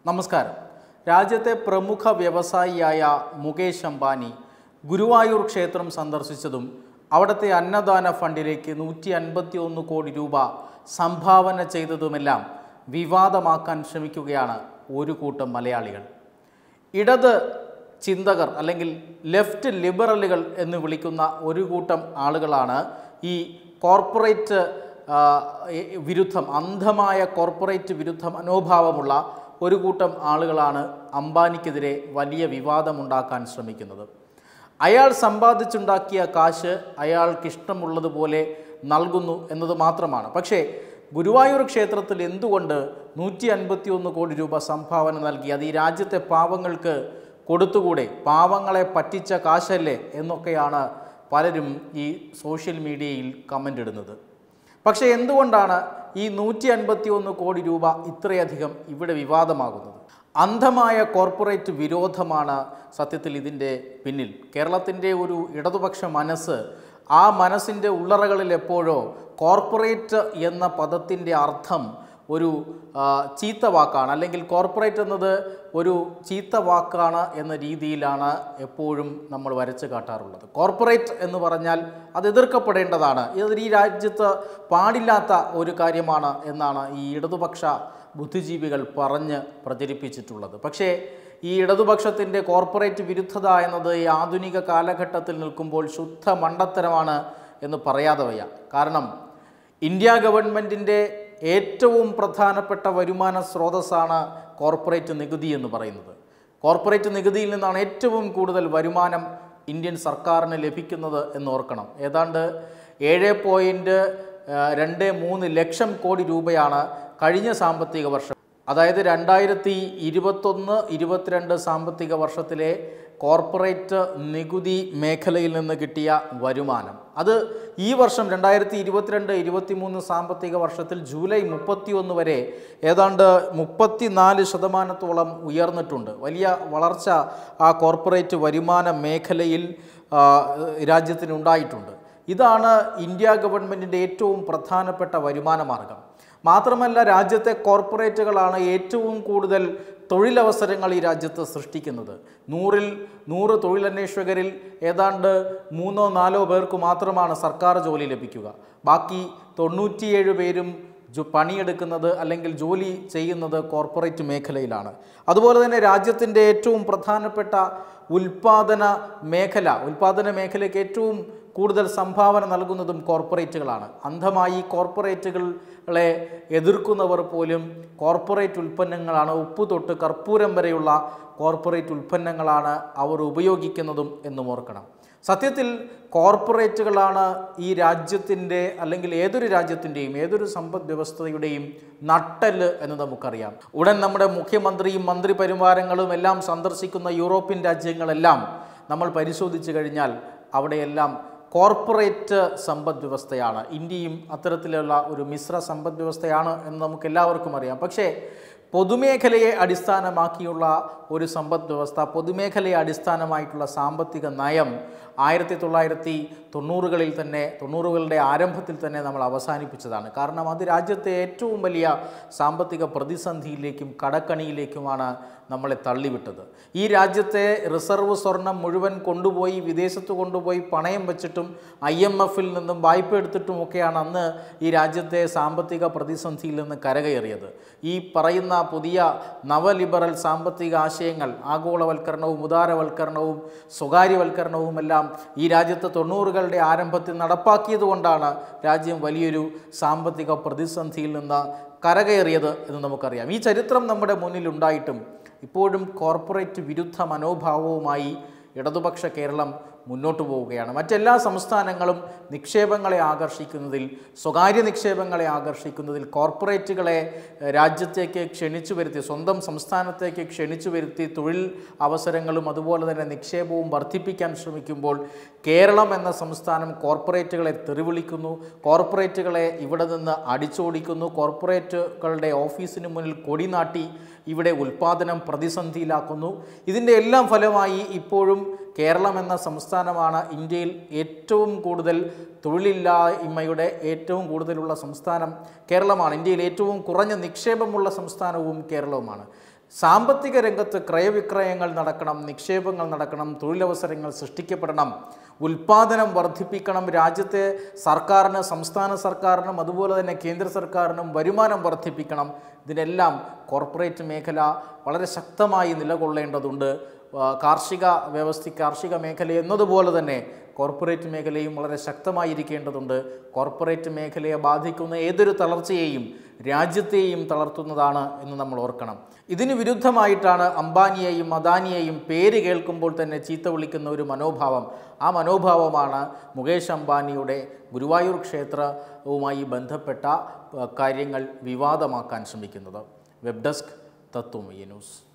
നമസ്കാരം രാജ്യത്തെ പ്രമുഖ വ്യവസായിയായ മുകേഷ് അംബാനി ഗുരുവായൂർ ക്ഷേത്രം സന്ദർശിച്ചതും അവിടുത്തെ അന്നദാന ഫണ്ടിലേക്ക് നൂറ്റി അൻപത്തി ഒന്ന് കോടി രൂപ സംഭാവന ചെയ്തതുമെല്ലാം വിവാദമാക്കാൻ ശ്രമിക്കുകയാണ് ഒരു കൂട്ടം മലയാളികൾ ഇടത് ചിന്തകർ അല്ലെങ്കിൽ ലെഫ്റ്റ് ലിബറലുകൾ എന്ന് വിളിക്കുന്ന ഒരു കൂട്ടം ആളുകളാണ് ഈ കോർപ്പറേറ്റ് ആ, എ- വിരുദ്ധം അന്ധമായ കോർപ്പറേറ്റ് വിരുദ്ധ മനോഭാവമുള്ള ഒരു കൂട്ടം ആളുകളാണ് അംബാനിക്കെതിരെ വലിയ വിവാദമുണ്ടാക്കാൻ ശ്രമിക്കുന്നത് അയാൾ സമ്പാദിച്ചുണ്ടാക്കിയ കാശ് അയാൾക്കിഷ്ടമുള്ളതുപോലെ നൽകുന്നു എന്നത് മാത്രമാണ് പക്ഷേ ഗുരുവായൂർ ക്ഷേത്രത്തിൽ എന്തുകൊണ്ട് നൂറ്റി അൻപത്തി ഒന്ന് കോടി രൂപ സംഭാവന നൽകി അത് ഈ രാജ്യത്തെ പാവങ്ങൾക്ക് കൊടുത്തുകൂടെ പാവങ്ങളെ പറ്റിച്ച കാശല്ലേ എന്നൊക്കെയാണ് പലരും ഈ സോഷ്യൽ മീഡിയയിൽ കമൻ്റ് ഇടുന്നത് പക്ഷേ എന്തുകൊണ്ടാണ് ഈ നൂറ്റി അൻപത്തി ഒന്ന് കോടി രൂപ ഇത്രയധികം ഇവിടെ വിവാദമാകുന്നത് അന്ധമായ കോർപ്പറേറ്റ് വിരോധമാണ് സത്യത്തിൽ ഇതിൻ്റെ പിന്നിൽ കേരളത്തിൻ്റെ ഒരു ഇടതുപക്ഷ മനസ്സ് ആ മനസ്സിൻ്റെ ഉള്ളറകളിൽ എപ്പോഴോ കോർപ്പറേറ്റ് എന്ന പദത്തിൻ്റെ അർത്ഥം ഒരു ആ, ചീത്ത വാക്കാണ് അല്ലെങ്കിൽ കോർപ്പറേറ്റ് എന്നത് ഒരു ചീത്ത വാക്കാണ് എന്ന രീതിയിലാണ് എപ്പോഴും നമ്മൾ വരച്ച് കാട്ടാറുള്ളത് കോർപ്പറേറ്റ് എന്ന് പറഞ്ഞാൽ അത് എതിർക്കപ്പെടേണ്ടതാണ് ഇത് ഈ രാജ്യത്ത് പാടില്ലാത്ത ഒരു കാര്യമാണ് എന്നാണ് ഈ ഇടതുപക്ഷ ബുദ്ധിജീവികൾ പറഞ്ഞ് പ്രചരിപ്പിച്ചിട്ടുള്ളത് പക്ഷേ ഈ ഇടതുപക്ഷത്തിൻ്റെ കോർപ്പറേറ്റ് വിരുദ്ധത എന്നത് ഈ ആധുനിക കാലഘട്ടത്തിൽ നിൽക്കുമ്പോൾ ശുദ്ധ മണ്ടത്തരമാണ് എന്ന് പറയാതെ വയ്യ കാരണം ഇന്ത്യ ഗവൺമെൻറ്റിൻ്റെ ഏറ്റവും പ്രധാനപ്പെട്ട വരുമാന സ്രോതസ്സാണ് കോർപ്പറേറ്റ് നികുതി എന്ന് പറയുന്നത് കോർപ്പറേറ്റ് നികുതിയിൽ നിന്നാണ് ഏറ്റവും കൂടുതൽ വരുമാനം ഇന്ത്യൻ സർക്കാരിന് ലഭിക്കുന്നത് എന്ന് ഓർക്കണം ഏതാണ്ട് ഏഴ് പോയിൻറ്റ് രണ്ട് മൂന്ന് ലക്ഷം കോടി രൂപയാണ് കഴിഞ്ഞ സാമ്പത്തിക വർഷം അതായത് രണ്ടായിരത്തി ഇരുപത്തൊന്ന് ഇരുപത്തിരണ്ട് സാമ്പത്തിക വർഷത്തിലെ കോർപ്പറേറ്റ് നികുതി മേഖലയിൽ നിന്ന് കിട്ടിയ വരുമാനം അത് ഈ വർഷം രണ്ടായിരത്തി ഇരുപത്തിരണ്ട് ഇരുപത്തിമൂന്ന് സാമ്പത്തിക വർഷത്തിൽ ജൂലൈ മുപ്പത്തിയൊന്ന് വരെ ഏതാണ്ട് മുപ്പത്തിനാല് ശതമാനത്തോളം ഉയർന്നിട്ടുണ്ട് വലിയ വളർച്ച ആ കോർപ്പറേറ്റ് വരുമാന മേഖലയിൽ ആ, രാജ്യത്തിനുണ്ടായിട്ടുണ്ട് ഇതാണ് ഇന്ത്യ ഗവൺമെൻറ്റിൻ്റെ ഏറ്റവും പ്രധാനപ്പെട്ട വരുമാന മാർഗം മാത്രമല്ല രാജ്യത്തെ കോർപ്പറേറ്റുകളാണ് ഏറ്റവും കൂടുതൽ തൊഴിലവസരങ്ങൾ ഈ രാജ്യത്ത് സൃഷ്ടിക്കുന്നത് നൂറിൽ നൂറ് തൊഴിലന്വേഷകരിൽ ഏതാണ്ട് മൂന്നോ നാലോ പേർക്ക് മാത്രമാണ് സർക്കാർ ജോലി ലഭിക്കുക ബാക്കി തൊണ്ണൂറ്റിയേഴ് പേരും ജോ പണിയെടുക്കുന്നത് അല്ലെങ്കിൽ ജോലി ചെയ്യുന്നത് കോർപ്പറേറ്റ് മേഖലയിലാണ് അതുപോലെ തന്നെ രാജ്യത്തിൻ്റെ ഏറ്റവും പ്രധാനപ്പെട്ട ഉൽപാദന മേഖല ഉൽപാദന മേഖലയ്ക്ക് ഏറ്റവും കൂടുതൽ സംഭാവന നൽകുന്നതും കോർപ്പറേറ്റുകളാണ് അന്ധമായി കോർപ്പറേറ്റുകളെ എതിർക്കുന്നവർ പോലും കോർപ്പറേറ്റ് ഉൽപ്പന്നങ്ങളാണ് ഉപ്പ് തൊട്ട് കർപ്പൂരം വരെയുള്ള കോർപ്പറേറ്റ് ഉൽപ്പന്നങ്ങളാണ് അവർ ഉപയോഗിക്കുന്നതും എന്നും ഓർക്കണം സത്യത്തിൽ കോർപ്പറേറ്റുകളാണ് ഈ രാജ്യത്തിൻ്റെ അല്ലെങ്കിൽ ഏതൊരു രാജ്യത്തിൻ്റെയും ഏതൊരു സമ്പദ് വ്യവസ്ഥയുടെയും നട്ടല് എന്ന് നമുക്കറിയാം ഉടൻ നമ്മുടെ മുഖ്യമന്ത്രിയും മന്ത്രി പരിവാരങ്ങളും എല്ലാം സന്ദർശിക്കുന്ന യൂറോപ്യൻ രാജ്യങ്ങളെല്ലാം നമ്മൾ പരിശോധിച്ചു കഴിഞ്ഞാൽ അവിടെയെല്ലാം കോർപ്പറേറ്റ് സമ്പദ് വ്യവസ്ഥയാണ് ഇന്ത്യയും അത്തരത്തിലുള്ള ഒരു മിശ്ര സമ്പദ് വ്യവസ്ഥയാണ് എന്ന് നമുക്ക് എല്ലാവർക്കും അറിയാം പക്ഷേ പൊതുമേഖലയെ അടിസ്ഥാനമാക്കിയുള്ള ഒരു സമ്പദ് വ്യവസ്ഥ പൊതുമേഖലയെ അടിസ്ഥാനമായിട്ടുള്ള സാമ്പത്തിക നയം ആയിരത്തി തൊള്ളായിരത്തി തൊണ്ണൂറുകളിൽ തന്നെ തൊണ്ണൂറുകളുടെ ആരംഭത്തിൽ തന്നെ നമ്മൾ അവസാനിപ്പിച്ചതാണ് കാരണം അത് രാജ്യത്തെ ഏറ്റവും വലിയ സാമ്പത്തിക പ്രതിസന്ധിയിലേക്കും കടക്കണിയിലേക്കുമാണ് നമ്മളെ തള്ളിവിട്ടത് ഈ രാജ്യത്തെ റിസർവ് സ്വർണം മുഴുവൻ കൊണ്ടുപോയി വിദേശത്ത് കൊണ്ടുപോയി പണയം വെച്ചിട്ടും ഐ എം എഫിൽ നിന്നും വായ്പ എടുത്തിട്ടും ഒക്കെയാണ് അന്ന് ഈ രാജ്യത്തെ സാമ്പത്തിക പ്രതിസന്ധിയിൽ നിന്ന് കരകയറിയത് ഈ പറയുന്ന പുതിയ നവലിബറൽ സാമ്പത്തിക ആശയങ്ങൾ ആഗോളവൽക്കരണവും ഉദാരവൽക്കരണവും സ്വകാര്യവൽക്കരണവും എല്ലാം ഈ രാജ്യത്ത് തൊണ്ണൂറുകളുടെ ആരംഭത്തിൽ നടപ്പാക്കിയതുകൊണ്ടാണ് രാജ്യം വലിയൊരു സാമ്പത്തിക പ്രതിസന്ധിയിൽ നിന്ന് കരകയറിയത് എന്ന് നമുക്കറിയാം ഈ ചരിത്രം നമ്മുടെ മുന്നിലുണ്ടായിട്ടും ഇപ്പോഴും കോർപ്പറേറ്റ് വിരുദ്ധ മനോഭാവവുമായി ഇടതുപക്ഷ കേരളം മുന്നോട്ട് പോവുകയാണ് മറ്റെല്ലാ സംസ്ഥാനങ്ങളും നിക്ഷേപങ്ങളെ ആകർഷിക്കുന്നതിൽ സ്വകാര്യ നിക്ഷേപങ്ങളെ ആകർഷിക്കുന്നതിൽ കോർപ്പറേറ്റുകളെ ഏഹ്, രാജ്യത്തേക്ക് ക്ഷണിച്ചു വരുത്തി സ്വന്തം സംസ്ഥാനത്തേക്ക് ക്ഷണിച്ചു വരുത്തി തൊഴിൽ അവസരങ്ങളും അതുപോലെ തന്നെ നിക്ഷേപവും വർദ്ധിപ്പിക്കാൻ ശ്രമിക്കുമ്പോൾ കേരളം എന്ന സംസ്ഥാനം കോർപ്പറേറ്റുകളെ തെറിവിളിക്കുന്നു കോർപ്പറേറ്റുകളെ ഇവിടെ നിന്ന് അടിച്ചോടിക്കുന്നു കോർപ്പറേറ്റുകളുടെ ഓഫീസിന് മുന്നിൽ കൊടിനാട്ടി ഇവിടെ ഉൽപ്പാദനം പ്രതിസന്ധിയിലാക്കുന്നു ഇതിൻ്റെ എല്ലാം ഫലമായി ഇപ്പോഴും കേരളം എന്ന സംസ്ഥാനമാണ് ഇന്ത്യയിൽ ഏറ്റവും കൂടുതൽ തൊഴിലില്ലായ്മയുടെ ഏറ്റവും കൂടുതലുള്ള സംസ്ഥാനം കേരളമാണ് ഇന്ത്യയിൽ ഏറ്റവും കുറഞ്ഞ നിക്ഷേപമുള്ള സംസ്ഥാനവും കേരളവുമാണ് സാമ്പത്തിക രംഗത്ത് ക്രയവിക്രയങ്ങൾ നടക്കണം നിക്ഷേപങ്ങൾ നടക്കണം തൊഴിലവസരങ്ങൾ സൃഷ്ടിക്കപ്പെടണം ഉൽപാദനം വർദ്ധിപ്പിക്കണം രാജ്യത്തെ സർക്കാരിന് സംസ്ഥാന സർക്കാരിനും അതുപോലെ തന്നെ കേന്ദ്ര സർക്കാരിനും വരുമാനം വർദ്ധിപ്പിക്കണം ഇതിനെല്ലാം കോർപ്പറേറ്റ് മേഖല വളരെ ശക്തമായി നിലകൊള്ളേണ്ടതുണ്ട് ആ, കാർഷിക വ്യവസ്ഥ കാർഷിക മേഖല എന്നതുപോലെ തന്നെ കോർപ്പറേറ്റ് മേഖലയും വളരെ ശക്തമായിരിക്കേണ്ടതുണ്ട് കോർപ്പറേറ്റ് മേഖലയെ ബാധിക്കുന്ന ഏതൊരു തളർച്ചയെയും രാജ്യത്തെയും തളർത്തുന്നതാണ് എന്ന് നമ്മൾ ഓർക്കണം ഇതിന് വിരുദ്ധമായിട്ടാണ് അംബാനിയെയും അദാനിയെയും പേര് കേൾക്കുമ്പോൾ തന്നെ ചീത്ത വിളിക്കുന്ന ഒരു മനോഭാവം ആ മനോഭാവമാണ് മുകേഷ് അംബാനിയുടെ ഗുരുവായൂർ ക്ഷേത്രവുമായി ബന്ധപ്പെട്ട ആ, കാര്യങ്ങൾ വിവാദമാക്കാൻ ശ്രമിക്കുന്നത് വെബ് ഡെസ്ക് തത്വമയി ന്യൂസ്